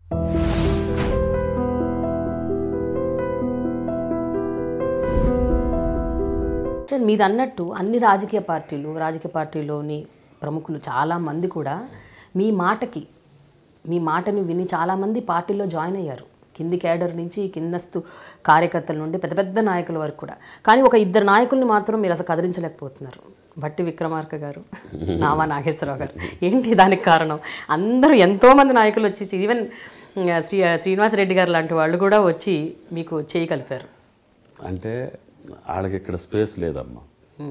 Sir మీరు అన్నట్టు అన్ని రాజకీయ పార్టీలు రాజకీయ పార్టీలోని ప్రముఖులు చాలామంది కూడా మీ మాటకి మీ మాటని విని చాలామంది పార్టీలో జాయిన్ అయ్యారు కింది క్యాడర్ నుంచి కిందస్తు కార్యకర్తల నుండి పెద్ద పెద్ద నాయకుల వరకు కూడా కానీ ఒక ఇద్దరు నాయకుల్ని మాత్రం మీరు అసలు కదిలించలేకపోతున్నారు భట్టి విక్రమార్క గారు నామా నాగేశ్వరరావు గారు ఏంటి దానికి కారణం అందరూ ఎంతోమంది నాయకులు వచ్చి ఈవెన్ శ్రీ శ్రీనివాసరెడ్డి గారు లాంటి వాళ్ళు కూడా వచ్చి మీకు చేయి కలిపారు అంటే వాళ్ళకి ఇక్కడ స్పేస్ లేదమ్మా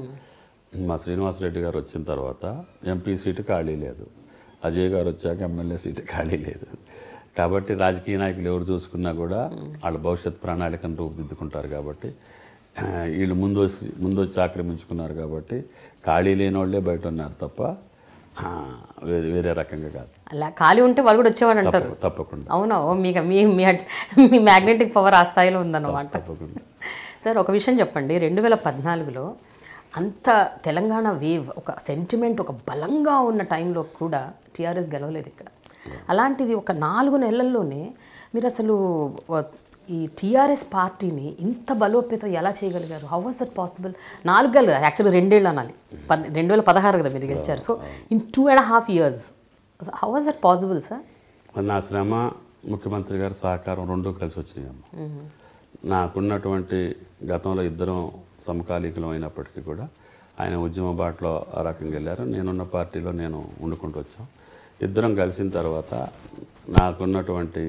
మా శ్రీనివాసరెడ్డి గారు వచ్చిన తర్వాత ఎంపీ సీటు ఖాళీ లేదు అజయ్ గారు వచ్చాక ఎమ్మెల్యే సీటు ఖాళీ లేదు కాబట్టి రాజకీయ నాయకులు ఎవరు చూసుకున్నా కూడా వాళ్ళ భవిష్యత్ ప్రణాళికను రూపుదిద్దుకుంటారు కాబట్టి ఆ, వీళ్ళు ముందు వచ్చి ముందు వచ్చి ఆక్రమించుకున్నారు కాబట్టి ఖాళీ లేని వాళ్ళే బయట ఉన్నారు తప్ప ఆ, వేరే వేరే రకంగా కాదు అలా ఖాళీ ఉంటే వాళ్ళు కూడా వచ్చేవాడు అంటారు తప్ప- తప్పకుండా అవునా ఓ మీకు మీ మీ- మీ మ్యాగ్నెటిక్ పవర్ ఆ స్థాయిలో ఉందన్నమాట తప్పకుండా సార్ ఒక విషయం చెప్పండి రెండు వేల పద్నాలుగులో అంత తెలంగాణ వేవ్ ఒక సెంటిమెంట్ ఒక బలంగా ఉన్న టైంలో కూడా టీఆర్ఎస్ గెలవలేదు ఇక్కడ అలాంటిది ఒక నాలుగు నెలల్లోనే మీరు అసలు వ- ఈ టీఆర్ఎస్ పార్టీని ఇంత బలోపేతం ఎలా చేయగలిగారు హౌ వాజ్ దట్ పాసిబుల్ నాలుగు గెలు యాక్చువల్లీ రెండేళ్ళు అనాలి పద్ రెండు వేల పదహారు కదా మీరు గెలిచారు so in two and half years how was that possible sir నా శ్రమ ముఖ్యమంత్రి గారి సహకారం రెండూ కలిసి వచ్చినాయమ్మ నాకున్నటువంటి గతంలో ఇద్దరం సమకాలీకులం అయినప్పటికీ కూడా ఆయన ఉద్యమ బాటలో ఆ రకంగా వెళ్ళారు నేనున్న పార్టీలో నేను వండుకుంటూ వచ్చాం ఇద్దరం కలిసిన తర్వాత నాకున్నటువంటి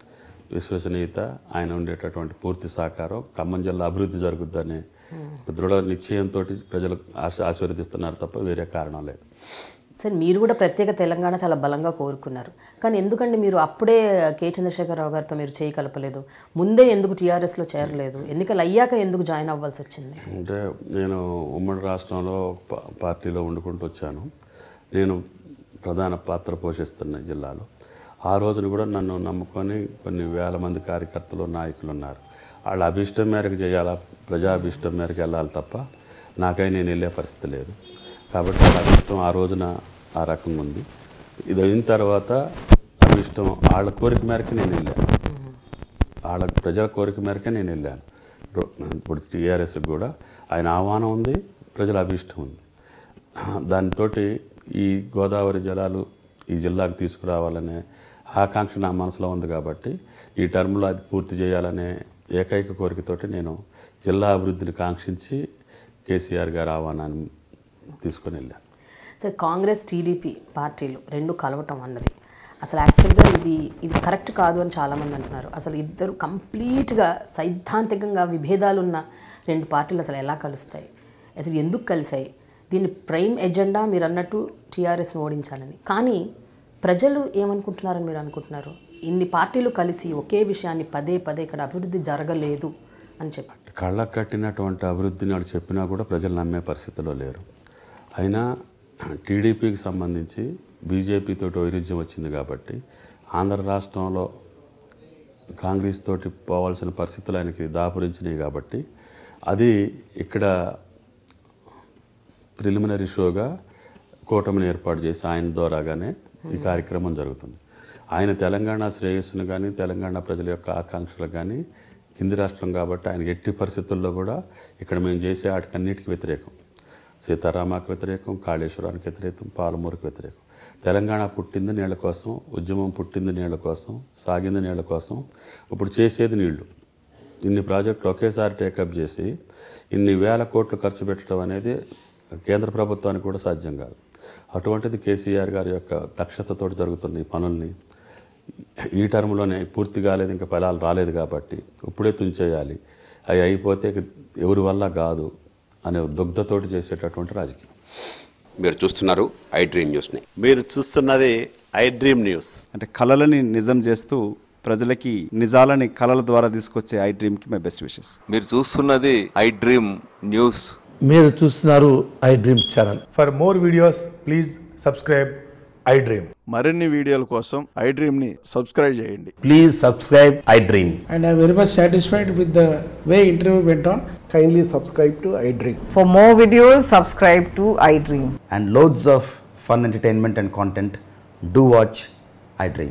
విశ్వసనీయత ఆయన ఉండేటటువంటి పూర్తి సహకారం ఖమ్మం జిల్లా అభివృద్ధి జరుగుద్దనే దృఢ నిశ్చయంతో ప్రజలు ఆశ ఆశీర్వదిస్తున్నారు తప్ప వేరే కారణం లేదు సార్ మీరు కూడా ప్రత్యేక తెలంగాణ చాలా బలంగా కోరుకున్నారు కానీ ఎందుకండి మీరు అప్పుడే కే చంద్రశేఖరరావు గారితో మీరు చేయి కలపలేదు ముందే ఎందుకు టీఆర్ఎస్లో చేరలేదు ఎన్నికలు అయ్యాక ఎందుకు జాయిన్ అవ్వాల్సి వచ్చింది అంటే నేను ఉమ్మడి రాష్ట్రంలో పా- పార్టీలో వండుకుంటూ వచ్చాను నేను ప్రధాన పాత్ర పోషిస్తున్న ఈ జిల్లాలో ఆ రోజున కూడా నన్ను నమ్ముకొని కొన్ని వేల మంది కార్యకర్తలు నాయకులు ఉన్నారు వాళ్ళ అభిష్టం మేరకు చేయాలా ప్రజాభిష్టం మేరకు వెళ్ళాలి తప్ప నాకై నేను వెళ్ళే పరిస్థితి లేదు కాబట్టి వాళ్ళ అభిష్టం ఆ రోజున ఆ రకంగా ఉంది ఇది అయిన తర్వాత అభిష్టం వాళ్ళ కోరిక మేరకు నేను వెళ్ళాను వాళ్ళ ప్రజల కోరిక మేరకే నేను వెళ్ళాను రో- ఇప్పుడు టీఆర్ఎస్కి కూడా ఆయన ఆహ్వానం ఉంది ప్రజల అభిష్టం ఉంది దాంతో ఈ గోదావరి జలాలు ఈ జిల్లాకు తీసుకురావాలనే ఆకాంక్ష నా మనసులో ఉంది కాబట్టి ఈ టర్మ్లో అది పూర్తి చేయాలనే ఏకైక కోరికతోటి నేను జిల్లా అభివృద్ధిని కాంక్షించి కేసీఆర్ గారి ఆహ్వానాన్ని తీసుకొని వెళ్ళాను సార్ కాంగ్రెస్ టీడీపీ పార్టీలు రెండు కలవటం అన్నది అసలు యాక్చువల్గా ఇది ఇది కరెక్ట్ కాదు అని చాలామంది అంటున్నారు అసలు ఇద్దరు కంప్లీట్గా సైద్ధాంతికంగా విభేదాలు ఉన్న రెండు పార్టీలు అసలు ఎలా కలుస్తాయి అసలు ఎందుకు కలిసాయి దీని ప్రైమ్ ఎజెండా మీరు అన్నట్టు టీఆర్ఎస్ని ఓడించాలని కానీ ప్రజలు ఏమనుకుంటున్నారని మీరు అనుకుంటున్నారు ఇన్ని పార్టీలు కలిసి ఒకే విషయాన్ని పదే పదే ఇక్కడ అభివృద్ధి జరగలేదు అని చెప్పి కళ్ళకు కట్టినటువంటి అభివృద్ధిని వాళ్ళు చెప్పినా కూడా ప్రజలు నమ్మే పరిస్థితిలో లేరు అయినా టీడీపీకి సంబంధించి బీజేపీతో వైరుధ్యం వచ్చింది కాబట్టి ఆంధ్ర రాష్ట్రంలో కాంగ్రెస్ తోటి పోవాల్సిన పరిస్థితులు ఆయనకి దాపురించినాయి కాబట్టి అది ఇక్కడ ప్రిలిమినరీ షోగా కూటమిని ఏర్పాటు చేసి ఆయన ద్వారాగానే ఈ కార్యక్రమం జరుగుతుంది ఆయన తెలంగాణ శ్రేయస్సును కానీ తెలంగాణ ప్రజల యొక్క ఆకాంక్షలు కానీ కింది రాష్ట్రం కాబట్టి ఆయన ఎట్టి పరిస్థితుల్లో కూడా ఇక్కడ మేము చేసే వాటికన్నిటికీ వ్యతిరేకం సీతారామాకు వ్యతిరేకం కాళేశ్వరానికి వ్యతిరేకం పాలమూరుకు వ్యతిరేకం తెలంగాణ పుట్టింది నీళ్ళ కోసం ఉద్యమం పుట్టింది నీళ్ళ కోసం సాగింది నీళ్ళ కోసం ఇప్పుడు చేసేది నీళ్లు ఇన్ని ప్రాజెక్టులు ఒకేసారి టేకప్ చేసి ఇన్ని వేల కోట్లు ఖర్చు పెట్టడం అనేది కేంద్ర ప్రభుత్వానికి కూడా సాధ్యం కాదు అటువంటిది కేసీఆర్ గారి యొక్క దక్షతతో జరుగుతున్న ఈ పనుల్ని ఈ టర్మ్లోనే పూర్తి కాలేదు ఇంకా ఫలాలు రాలేదు కాబట్టి ఇప్పుడే తుంచేయాలి అవి అయిపోతే ఇక ఎవరి వల్ల కాదు అనే దుగ్ధతోటి చేసేటటువంటి రాజకీయం మీరు చూస్తున్నారు ఐ డ్రీమ్ న్యూస్ని మీరు చూస్తున్నది ఐ డ్రీమ్ న్యూస్ అంటే కళలని నిజం చేస్తూ ప్రజలకి నిజాలని కళల ద్వారా తీసుకొచ్చే ఐ డ్రీమ్కి మై బెస్ట్ విషెస్ మీరు చూస్తున్నది ఐ డ్రీమ్ న్యూస్ మీరు చూస్తున్నారు iDream channel For more videos, please subscribe iDream. మరిన్ని వీడియోల కోసం ఐ డ్రీమ్ని సబ్స్క్రైబ్ చేయండి please subscribe iDream and I'm very much satisfied with the way interview went on. Kindly subscribe to iDream. For more videos, subscribe to iDream. and loads of fun entertainment and content, do watch iDream.